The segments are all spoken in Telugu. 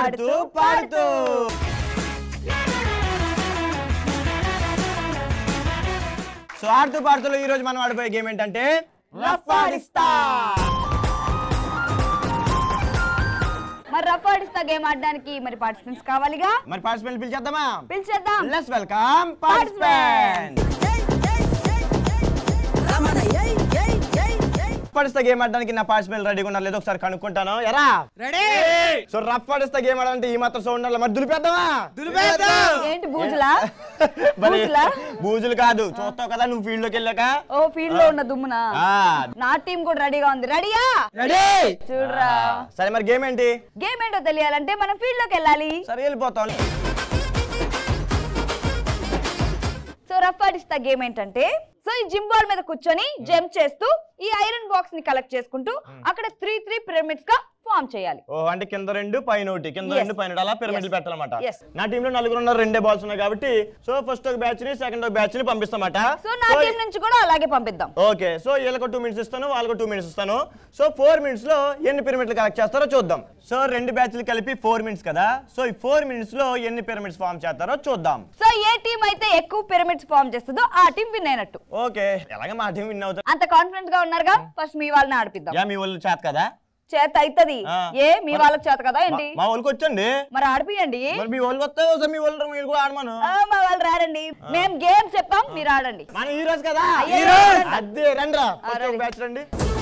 ఆడుతూ పాడుతూ సో ఆడుతూ పాడుతూ ఈ రోజు మనం ఆడిపోయే గేమ్ ఏంటంటే రఫ్ ఆడిస్తా మరి రఫ్ ఆడిస్తా గేమ్ ఆడడానికి మరి పార్టిసిపెంట్స్ కావాలిగా మరి పార్టిసిపెంట్ పిలిచేద్దామా పిలిచేద్దాం లెట్స్ వెల్కమ్ పార్టిసిపెంట్ పడిస్తా గేమ్ ఆడడానికి నా పార్టిసిపెంట్ రెడీగా ఉన్నారు లేదో ఒకసారి కనుక్కుంటాను ఎరా రెడీ సో రఫ్ పడిస్తా గేమ్ ఆడాలంటే ఈ మాత్రం సౌండ్ ఉండాలి మరి దులిపేద్దామా ఏంటి బూజులా మరి బూజులా? బూజులు కాదు చూస్తావు కదా నువ్వు ఫీల్డ్ లోకి వెళ్ళాక ఓ ఫీల్డ్ లో ఉన్న దుమ్మునా ఆ. నా టీం కూడా రెడీగా ఉంది రెడీయా రెడీ చూడరా సరే మరి గేమ్ ఏంటి గేమ్ ఏంటో తెలియాలంటే మనం ఫీల్డ్ లోకి వెళ్ళాలి సరే వెళ్ళిపోతాం సో రఫ్ ఆడిస్తా గేమ్ ఏంటంటే సో ఈ జిమ్ బాల్ మీద కూర్చొని జంప్ చేస్తూ ఈ ఐరన్ బాక్స్ ని కలెక్ట్ చేసుకుంటూ అక్కడ త్రీ త్రీ పిరమిడ్స్ గా ఫామ్ చేయాలి ఓ అంటే కింద రెండు పైన ఒకటి కింద Yes. రెండు పైన ఒకటి, అలా పిరమిడ్లు Yes. పెట్టాలన్నమాట Yes. నా టీమ్ లో నలుగురు ఉన్నారు రెండే బాల్స్ ఉన్నాయి కాబట్టి సో ఫస్ట్ ఒక బ్యాచ్ ని సెకండ్ ఒక బ్యాచ్ ని పంపిస్తామట సో నా టీం నుంచి కూడా అలాగే పంపిద్దాం ఓకే సో వీళ్ళకి టూ మినిట్స్ ఇస్తాను వాళ్ళకు టూ మినిట్స్ ఇస్తాను సో ఫోర్ మినిట్స్ లో ఎన్ని పిరమిడ్లు కలెక్ట్ చేస్తారో చూద్దాం సో రెండు బ్యాచ్లు కలిపి ఫోర్ మినిట్స్ కదా సో ఈ ఫోర్ మినిట్స్ లో ఎన్ని పిరమిడ్స్ ఫామ్ చేస్తారో చూద్దాం సో ఏ టీం అయితే ఎక్కువ పిరమిడ్స్ ఫామ్ చేస్తుందో ఆ టీం విన్ అయినట్టు ఓకే ఎలాగ మా టీం విన్ అవుతుంది అంత కాన్ఫిడెంట్ గా ఉన్నారుగా ఫస్ట్ మీ వాళ్ళని ఆడిపిద్దాం యా మీ వాళ్ళు చేత కదా చేత అవుతుంది ఆ. ఏ మీ వాళ్ళకి చేత కదా ఏంటి మా- మా వాళ్ళకి వచ్చండి మరి ఆడిపియండి మరి మీ వాళ్ళకి వస్తే ఒకసారి మీ వాళ్ళు మీరు కూడా ఆడమను ఆ, మా వాళ్ళు రారండి మేము గేమ్ చెప్పాం మీరు ఆడండి మన హీరోస్ కదా అయ్యో, హీరోస్ రండి. అదే రండి రా ఆ, రండి. బ్యాచ్ రండి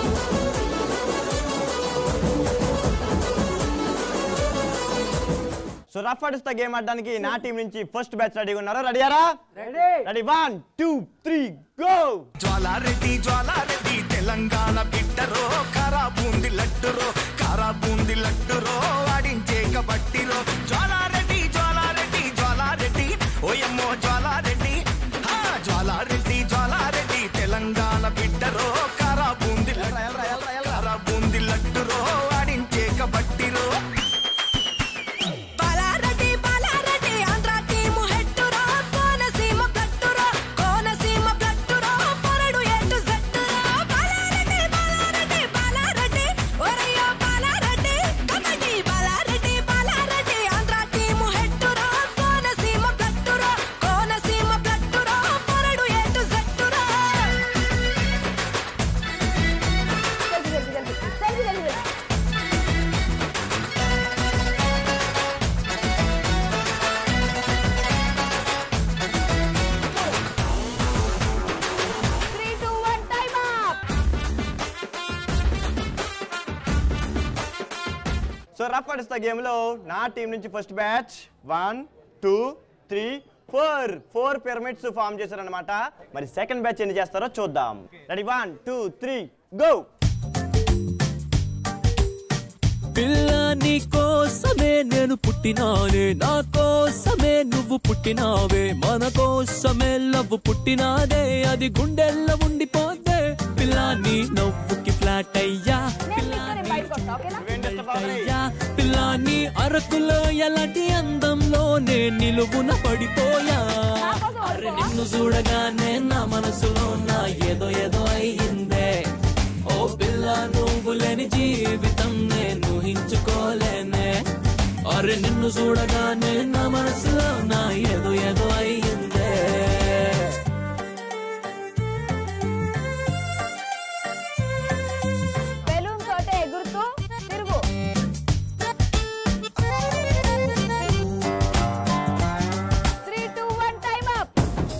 సో రఫ్ ఆడిస్తా గేమ్ ఆడడానికి నా టీం నుంచి ఫస్ట్ బ్యాచ్ రెడీగా ఉన్నారు రెడీయారా ready ready one two three go Jwala Reddy Jwala Reddy Telangana బిడ్డరో కారా బూంది లడ్డురో కారా బూంది లడ్డురో ఆడించే కబట్టిరో జ్వాలారెడ్డి జ్వాలారెడ్డి జ్వాలారెడ్డి ఓయమ్మో జ్వాలారెడ్డి హా, జ్వాలారెడ్డి జ్వాలారెడ్డి తెలంగాణ బిడ్డరో కారా బూంది లడ్డురో కారా బూంది లడ్డురో ఆడించే కబట్టిరో బాలారెడ్డి బాలారెడ్డి ఆంధ్ర టీము హెట్టురా కోనసీమ బ్లట్టురా కోనసీమ బ్లట్టురా పొరడు ఎటు జట్టురా బాలారెడ్డి బాలారెడ్డి బాలారెడ్డి ఒరయ్యో బాలారెడ్డి కబడ్డీ బాలారెడ్డి బాలారెడ్డి ఆంధ్ర టీము హెట్టురా కోనసీమ బ్లట్టురా కోనసీమ బ్లట్టురా పొరడు ఎటు జట్టురా three two one time up so rough ఆడిస్తా గేమ్ లో నా టీం నుంచి first batch one two three four four pyramids form చేశారనమాట మరి సెకండ్ బ్యాచ్ ఎన్ని చేస్తారో చూద్దాం ready one two three go పిల్ల నీ కోసమే నేను పుట్టినానే నా కోసమే నువ్వు పుట్టినావే మన కోసమే లవ్వు పుట్టినాదే అది గుండెల్లో ఉండిపోతే పిల్ల నీ నవ్వుకి ఫ్లాట్ అయ్యా పిల్ల నేను నీ బయటకు వస్తా ఓకేనా అయ్యా పిల్ల నీ అరకులో ఎలాంటి అందంలోనే నిలువున పడిపోయా అరే నిన్ను చూడగానే నా మనసులో నా ఏదో ఏదో అయ్యిందే ఓ పిల్ల నువ్వు లేని జీవితం నేను ఊహించుకోలేనే అరే నిన్ను చూడగానే నా మనసులో నా ఏదో ఏదో అయ్యిందే బెలూన్ తోటే ఎగురుతూ తిరుగు three two one time up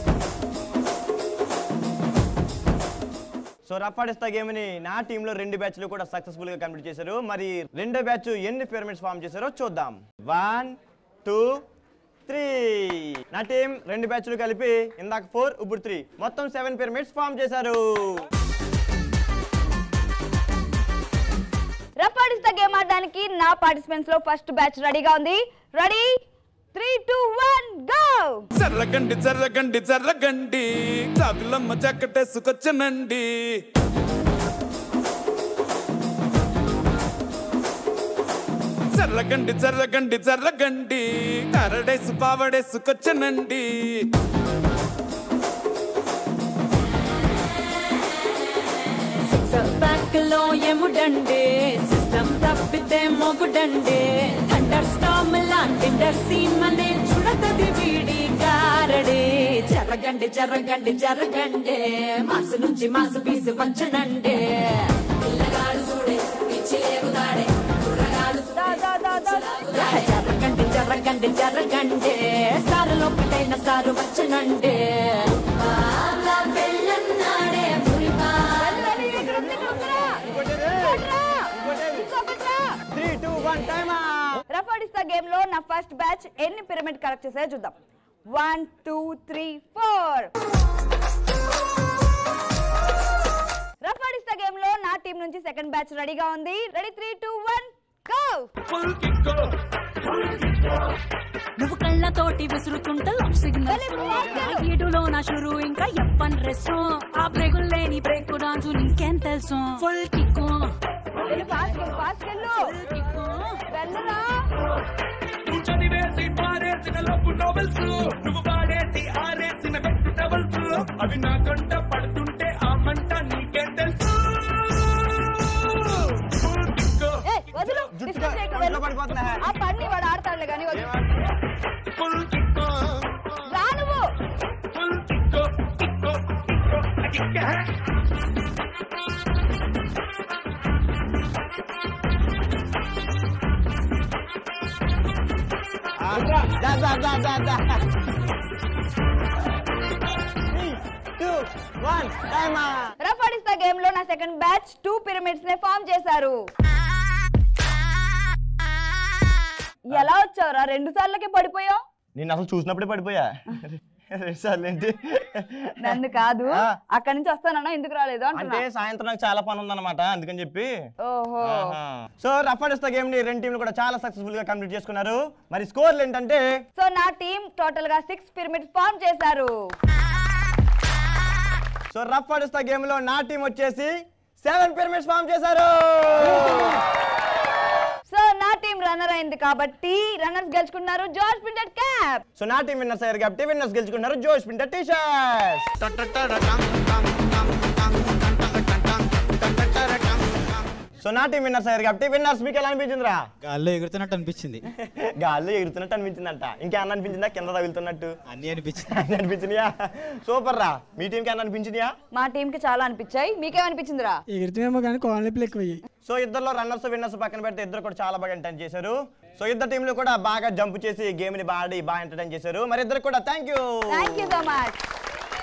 so rough ఆడిస్తా గేమ్ ని నా టీమ్ లో రెండు బ్యాచ్లు కూడా సక్సెస్ఫుల్ గా కంప్లీట్ చేశారు మరి రెండో బ్యాచ్ ఎన్ని పిరమిడ్స్ ఫామ్ చేశారో చూద్దాం వన్ టూ త్రీ నా టీం రెండు బ్యాచ్లు కలిపి ఇందాక ఫోర్ ఇప్పుడు త్రీ మొత్తం సెవెన్ పిరమిడ్స్ ఫామ్ చేశారు రఫ్ ఆడిస్తా గేమ్ ఆడడానికి నా పార్టిసిపెంట్స్ లో ఫస్ట్ బ్యాచ్ రెడీగా ఉంది ready three two one go జర్రగండి జర్రగండి జర్రగండి చాకులమ్మ చక్కటేసుకొచ్చనండి జర్రగండి జర్రగండి జర్రగండి కరడేసు పావడేసుకొచ్చనండి బ్యాక్ లో ఎముడండే సిస్టమ్ తప్పితే మొగుడండే థండర్ స్టాప్ లాంటి సీమనే చూడతది వీడి గారడే జరగండి జరగండి జరగండి మాసు నుంచి మాసు పీసు వచ్చనండే పిల్లగాడు చూడే పిచ్చి లేగుతాడే కుర్రగాడు దా, దా, దా, దా. జరగండి జరగండి జరగండి సారు లోపలైన సారు వచ్చనండే బాగా పెళ్ళన్నాడే మురిపా వెళ్ళాలి, ఇక్కడ ఉంది, ఇక్కడ ఉందిరా. ఇంకోటిరా. ఇంకొకటిరా. Three two one time rough ఆడిస్తా గేమ్ లో నా ఫస్ట్ బ్యాచ్ ఎన్ని పిరమిడ్ కలెక్ట్ చేసాయో చూద్దాం one two three four rough ఆడిస్తా గేమ్ లో నా టీం నుంచి సెకండ్ బ్యాచ్ రెడీగా ఉంది ready three two one go నువ్వు కళ్ళతోటి విసురుతుంటే లవ్ సిగ్నల్ వెళ్ళి వాక్యాలు. ఈడులో నా షురు ఇంకా ఎప్పన్ డ్రెస్ ఆ బ్రేకులు లేని బ్రేక్ డాన్స్ నీకేం తెలుసు ఫుల్ కిక్కు వెళ్ళు ఫాస్ట్ వెళ్ళు ఫాస్ట్ వెళ్ళు వెళ్ళరా నువ్వు చదివేసి పారేసిన లవ్ నోవెల్స్ నువ్వు పాడేసి ఆరేసిన బెస్ట్ డబల్స్ అవి నా కంట పడుతుంటే ఆ మంట నీకేం తెలుసు ఏ వదులు డిస్టర్బ్ చేయకు వెళ్ళు పడిపోతున్నా ఆ పని వాడు ఆడతాడులే కానీ వదులు ఫుల్ కిక్కో రా నువ్వు ఫుల్ కిక్కో కిక్కో కిక్కో కిక్క దా దా దా దా దా three two one time rough ఆడిస్తా గేమ్ లో నా సెకండ్ బ్యాచ్ టూ పిరమిడ్స్ నే ఫామ్ చేశారు ఎలా వచ్చావురా రెండు సార్లకే పడిపోయావు నేను అసలు చూసినప్పుడే పడిపోయా సార్లు ఏంటి నన్ను కాదు ఆ. అక్కడి నుంచి వస్తానన్నా ఎందుకు రాలేదు అంటే అంటున్నా సాయంత్రం నాకు చాలా పని ఉందన్నమాట అందుకని చెప్పి ఓహో సో రఫ్ ఆడిస్తా గేమ్ ని రెండు టీంలు కూడా చాలా సక్సెస్ఫుల్ గా కంప్లీట్ చేసుకున్నారు మరి స్కోర్లు ఏంటంటే సో నా టీం టోటల్ గా సిక్స్ పిరమిడ్స్ ఫామ్ చేశారు సో రఫ్ ఆడిస్తా గేమ్ లో నా టీం వచ్చేసి సెవెన్ పిరమిడ్స్ ఫామ్ చేశారు సో నా టీం రన్నర్ అయింది కాబట్టి రన్నర్స్ గెలుచుకున్నారు జార్జ్ ప్రింటెడ్ క్యాప్ సో నా టీం విన్నర్స్ అయ్యారు కాబట్టి విన్నర్స్ గెలుచుకున్నారు Josh printed t-shirts so నా టీం విన్నర్స్ అయ్యారు కాబట్టి విన్నర్స్ మీకు ఎలా అనిపించిందిరా గాల్లో ఎగురుతున్నట్టు అనిపించింది గాల్లో ఎగురుతున్నట్టు అనిపించిందంట ఇంకేమన్నా అనిపించిందా కింద తగులుతున్నట్టు అన్నీ అనిపించింది అన్ని అనిపించినాయా సూపర్ రా మీ టీంకి ఏమన్నా అనిపించినాయా మా టీం కి చాలా అనిపించాయి మీకేమనిపించిందిరా ఎగురుతేమో కానీ కాలనీపులు ఎక్కువ సో ఇద్దరులో రన్నర్స్ విన్నర్స్ పక్కన పెడితే ఇద్దరు కూడా చాలా బాగా ఎంటర్టైన్ చేశారు సో ఇద్దరు టీంలు కూడా బాగా జంప్ చేసి గేమ్ ని బాగా ఆడి బాగా ఎంటర్టైన్ చేశారు మరి ఇద్దరు కూడా thank you thank you so much